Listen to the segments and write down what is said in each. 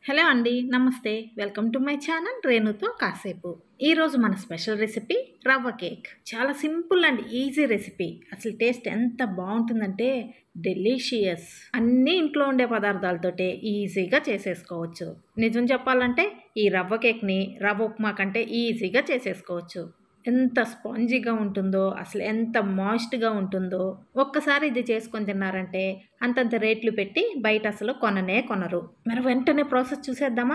hello అండి నమస్తే welcome to my channel రేణుతో కాసేపు ఈరోజు మన స్పెషల్ రెసిపీ రవ్వ కేక్ చాలా సింపుల్ అండ్ ఈజీ రెసిపీ అసలు టేస్ట్ ఎంత బాగుంటుందంటే డెలీషియస్ అన్నీ ఇంట్లో ఉండే పదార్థాలతోటే ఈజీగా చేసేసుకోవచ్చు నిజం చెప్పాలంటే ఈ రవ్వ కేక్ని రవ్వ ఉప్మా కంటే ఈజీగా చేసేసుకోవచ్చు ఎంత స్పాంజీగా ఉంటుందో అసలు ఎంత మాయిస్ట్గా ఉంటుందో ఒక్కసారి ఇది చేసుకొని తిన్నారంటే అంతంత రేట్లు పెట్టి బయట అసలు కొననే కొనరు మరి వెంటనే ప్రాసెస్ చూసేద్దామా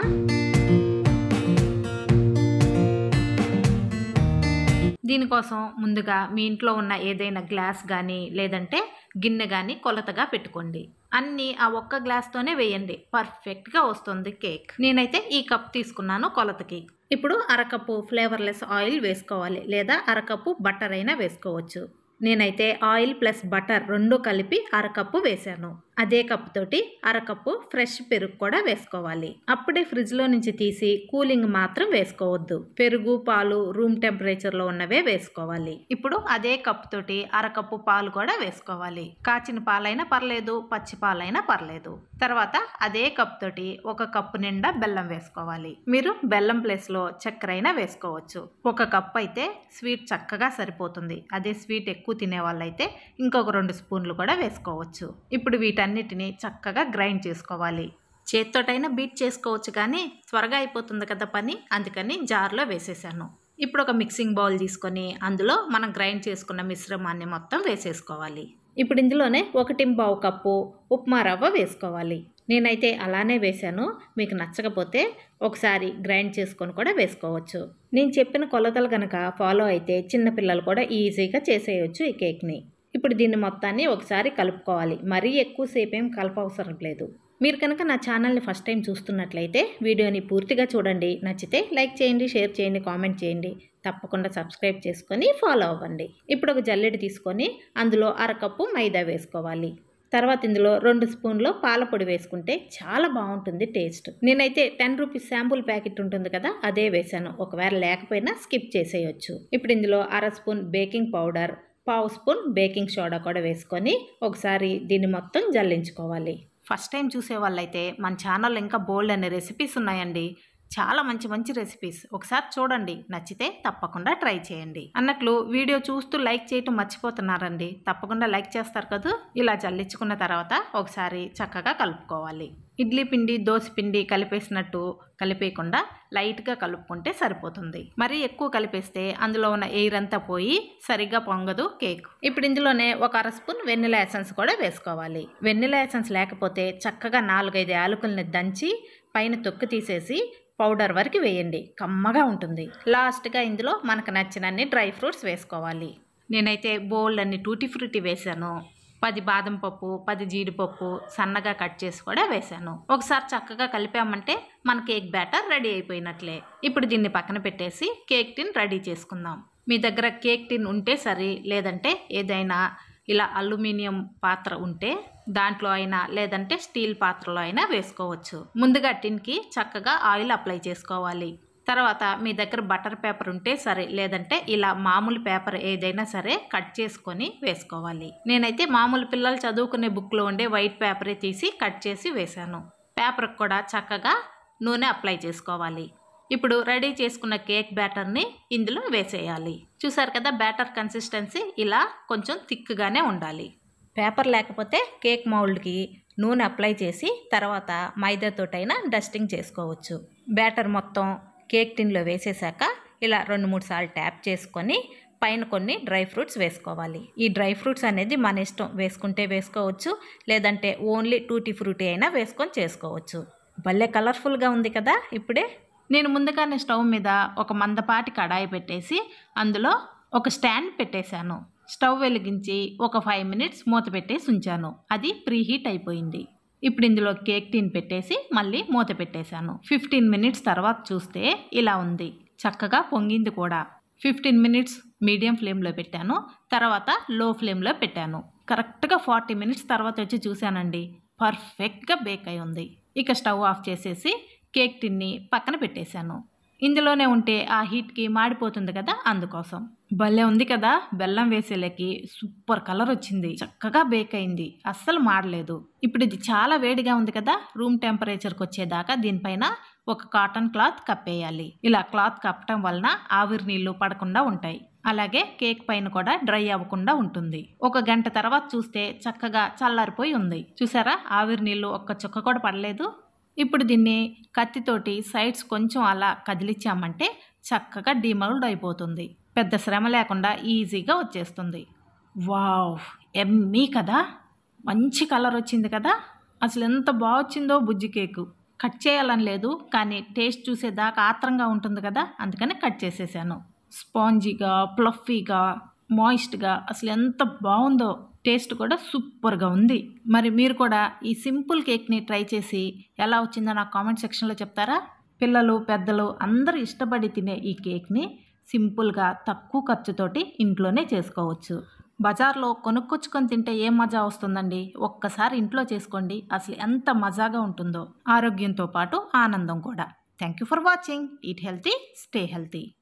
దీనికోసం ముందుగా మీ ఇంట్లో ఉన్న ఏదైనా గ్లాస్ కానీ లేదంటే గిన్నె కానీ కొలతగా పెట్టుకోండి అన్నీ ఆ ఒక్క గ్లాస్తోనే వేయండి పర్ఫెక్ట్గా వస్తుంది కేక్ నేనైతే ఈ కప్ తీసుకున్నాను కొలతకి ఇప్పుడు అరకప్పు ఫ్లేవర్లెస్ ఆయిల్ వేసుకోవాలి లేదా అరకప్పు బటర్ అయినా వేసుకోవచ్చు నేనైతే ఆయిల్ ప్లస్ బటర్ రెండు కలిపి అరకప్పు వేశాను అదే కప్పు తోటి అరకప్పు ఫ్రెష్ పెరుగు కూడా వేసుకోవాలి అప్పుడే ఫ్రిడ్జ్లో నుంచి తీసి కూలింగ్ మాత్రం వేసుకోవద్దు పెరుగు పాలు రూమ్ టెంపరేచర్లో ఉన్నవే వేసుకోవాలి ఇప్పుడు అదే కప్పు తోటి అరకప్పు పాలు కూడా వేసుకోవాలి కాచిన పాలైనా పర్లేదు పచ్చి పాలైనా పర్లేదు తర్వాత అదే కప్ తోటి ఒక కప్పు నిండా బెల్లం వేసుకోవాలి మీరు బెల్లం ప్లేస్లో చక్కెర అయినా వేసుకోవచ్చు ఒక కప్ అయితే స్వీట్ చక్కగా సరిపోతుంది అదే స్వీట్ ఎక్కువ తినే వాళ్ళైతే ఇంకొక రెండు స్పూన్లు కూడా వేసుకోవచ్చు ఇప్పుడు వీటన్నిటిని చక్కగా గ్రైండ్ చేసుకోవాలి చేత్తోటైనా బీట్ చేసుకోవచ్చు కానీ త్వరగా అయిపోతుంది కదా పని అందుకని జార్లో వేసేసాను ఇప్పుడు ఒక మిక్సింగ్ బౌల్ తీసుకొని అందులో మనం గ్రైండ్ చేసుకున్న మిశ్రమాన్ని మొత్తం వేసేసుకోవాలి ఇప్పుడు ఇందులోనే ఒకటి పావు కప్పు ఉప్మా రవ్వ వేసుకోవాలి నేనైతే అలానే వేశాను మీకు నచ్చకపోతే ఒకసారి గ్రైండ్ చేసుకొని కూడా వేసుకోవచ్చు నేను చెప్పిన కొలతలు కనుక ఫాలో అయితే చిన్నపిల్లలు కూడా ఈజీగా చేసేయచ్చు ఈ కేక్ని ఇప్పుడు దీన్ని మొత్తాన్ని ఒకసారి కలుపుకోవాలి మరీ ఎక్కువసేపు ఏం కలపవసరం లేదు మీరు కనుక నా ఛానల్ని ఫస్ట్ టైం చూస్తున్నట్లయితే వీడియోని పూర్తిగా చూడండి నచ్చితే లైక్ చేయండి షేర్ చేయండి కామెంట్ చేయండి తప్పకుండా సబ్స్క్రైబ్ చేసుకొని ఫాలో అవ్వండి ఇప్పుడు ఒక జల్లెడ తీసుకొని అందులో అరకప్పు మైదా వేసుకోవాలి తర్వాత ఇందులో రెండు స్పూన్లు పాలపొడి వేసుకుంటే చాలా బాగుంటుంది టేస్ట్ నేనైతే టెన్ రూపీస్ శాంపుల్ ప్యాకెట్ ఉంటుంది కదా అదే వేసాను ఒకవేళ లేకపోయినా స్కిప్ చేసేయచ్చు ఇప్పుడు ఇందులో అర స్పూన్ బేకింగ్ పౌడర్ పావు స్పూన్ బేకింగ్ సోడా కూడా వేసుకొని ఒకసారి దీన్ని మొత్తం జల్లించుకోవాలి ఫస్ట్ టైం చూసే వాళ్ళైతే మన ఛానల్ ఇంకా బోల్డ్ అనే రెసిపీస్ ఉన్నాయండి చాలా మంచి మంచి రెసిపీస్ ఒకసారి చూడండి నచ్చితే తప్పకుండా ట్రై చేయండి అన్నట్లు వీడియో చూస్తూ లైక్ చేయటం మర్చిపోతున్నారండి తప్పకుండా లైక్ చేస్తారు కదా ఇలా జల్లించుకున్న తర్వాత ఒకసారి చక్కగా కలుపుకోవాలి ఇడ్లీ పిండి దోశ పిండి కలిపేసినట్టు కలిపేయకుండా లైట్గా కలుపుకుంటే సరిపోతుంది మరీ ఎక్కువ కలిపేస్తే అందులో ఉన్న ఎయిర్ అంతా పోయి సరిగ్గా పొంగదు కేక్ ఇప్పుడు ఇందులోనే ఒక అర స్పూన్ వెన్నెల ఎసెన్స్ కూడా వేసుకోవాలి వెన్నెల ఎసెన్స్ లేకపోతే చక్కగా నాలుగైదు యాలకుల్ని దంచి పైన తొక్కు తీసేసి పౌడర్ వరకు వేయండి కమ్మగా ఉంటుంది లాస్ట్గా ఇందులో మనకు నచ్చినన్ని డ్రై ఫ్రూట్స్ వేసుకోవాలి నేనైతే బౌల్ అన్ని టూటీ ఫ్రూటీ వేశాను పది బాదం పప్పు పది జీడిపప్పు సన్నగా కట్ చేసి కూడా వేశాను ఒకసారి చక్కగా కలిపామంటే మన కేక్ బ్యాటర్ రెడీ అయిపోయినట్లే ఇప్పుడు దీన్ని పక్కన పెట్టేసి కేక్ టిన్ రెడీ చేసుకుందాం మీ దగ్గర కేక్ టిన్ ఉంటే సరే లేదంటే ఏదైనా ఇలా అల్యూమినియం పాత్ర ఉంటే దాంట్లో అయినా లేదంటే స్టీల్ పాత్రలో అయినా వేసుకోవచ్చు ముందుగా టిన్కి చక్కగా ఆయిల్ అప్లై చేసుకోవాలి తర్వాత మీ దగ్గర బటర్ పేపర్ ఉంటే సరే లేదంటే ఇలా మామూలు పేపర్ ఏదైనా సరే కట్ చేసుకొని వేసుకోవాలి నేనైతే మామూలు పిల్లలు చదువుకునే బుక్లో ఉండే వైట్ పేపరే తీసి కట్ చేసి వేశాను పేపర్కి కూడా చక్కగా నూనె అప్లై చేసుకోవాలి ఇప్పుడు రెడీ చేసుకున్న కేక్ బ్యాటర్ని ఇందులో వేసేయాలి చూసారు కదా బ్యాటర్ కన్సిస్టెన్సీ ఇలా కొంచెం థిక్గానే ఉండాలి పేపర్ లేకపోతే కేక్ మౌల్డ్కి నూనె అప్లై చేసి తర్వాత మైదాతోటైనా డస్టింగ్ చేసుకోవచ్చు బ్యాటర్ మొత్తం కేక్ టిన్లో వేసేసాక ఇలా రెండు మూడు సార్లు ట్యాప్ చేసుకొని పైన కొన్ని డ్రై ఫ్రూట్స్ వేసుకోవాలి ఈ డ్రై ఫ్రూట్స్ అనేది మన ఇష్టం వేసుకుంటే వేసుకోవచ్చు లేదంటే ఓన్లీ టూటీ ఫ్రూటీ అయినా వేసుకొని చేసుకోవచ్చు భలే కలర్ఫుల్గా ఉంది కదా ఇప్పుడే నేను ముందుగానే స్టవ్ మీద ఒక మందపాటి కడాయి పెట్టేసి అందులో ఒక స్టాండ్ పెట్టేశాను స్టవ్ వెలిగించి ఒక ఫైవ్ మినిట్స్ మూత పెట్టేసి ఉంచాను అది ప్రీ హీట్ అయిపోయింది ఇప్పుడు ఇందులో కేక్ టిన్ పెట్టేసి మళ్ళీ మూత పెట్టేశాను ఫిఫ్టీన్ మినిట్స్ తర్వాత చూస్తే ఇలా ఉంది చక్కగా పొంగింది కూడా ఫిఫ్టీన్ మినిట్స్ మీడియం ఫ్లేమ్లో పెట్టాను తర్వాత లో ఫ్లేమ్లో పెట్టాను కరెక్ట్గా ఫార్టీ మినిట్స్ తర్వాత వచ్చి చూశానండి పర్ఫెక్ట్గా బేక్ అయి ఉంది ఇక స్టవ్ ఆఫ్ చేసేసి కేక్ టిన్ని పక్కన పెట్టేశాను ఇందులోనే ఉంటే ఆ హీట్కి మాడిపోతుంది కదా అందుకోసం భలే ఉంది కదా బెల్లం వేసేలకి సూపర్ కలర్ వచ్చింది చక్కగా బేక్ అయింది అస్సలు మాడలేదు ఇప్పుడు ఇది చాలా వేడిగా ఉంది కదా రూమ్ టెంపరేచర్కి వచ్చేదాకా దీనిపైన ఒక కాటన్ క్లాత్ కప్పేయాలి ఇలా క్లాత్ కప్పటం వలన ఆవిరి నీళ్లు పడకుండా ఉంటాయి అలాగే కేక్ పైన కూడా డ్రై అవ్వకుండా ఉంటుంది ఒక గంట తర్వాత చూస్తే చక్కగా చల్లారిపోయి ఉంది చూసారా ఆవిరి నీళ్లు ఒక్క చుక్క కూడా పడలేదు ఇప్పుడు దీన్ని కత్తితోటి సైడ్స్ కొంచెం అలా కదిలిచ్చామంటే చక్కగా డిమౌల్డ్ అయిపోతుంది పెద్ద శ్రమ లేకుండా ఈజీగా వచ్చేస్తుంది వావ్ ఎమ్మీ కదా మంచి కలర్ వచ్చింది కదా అసలు ఎంత బాగా వచ్చిందో బుజ్జి కేకు కట్ చేయాలని లేదు కానీ టేస్ట్ చూసేదాకా ఆత్రంగా ఉంటుంది కదా అందుకని కట్ చేసేసాను స్పాంజీగా ప్లఫీగా మాయిస్ట్గా అసలు ఎంత బాగుందో టేస్ట్ కూడా సూపర్గా ఉంది మరి మీరు కూడా ఈ సింపుల్ కేక్ని ట్రై చేసి ఎలా వచ్చిందో నాకు కామెంట్ సెక్షన్లో చెప్తారా పిల్లలు పెద్దలు అందరూ ఇష్టపడి తినే ఈ కేక్ని సింపుల్గా తక్కువ ఖర్చుతోటి ఇంట్లోనే చేసుకోవచ్చు బజార్లో కొనుక్కొచ్చుకొని తింటే ఏం మజా వస్తుందండి ఒక్కసారి ఇంట్లో చేసుకోండి అసలు ఎంత మజాగా ఉంటుందో ఆరోగ్యంతో పాటు ఆనందం కూడా thank you for watching eat healthy stay healthy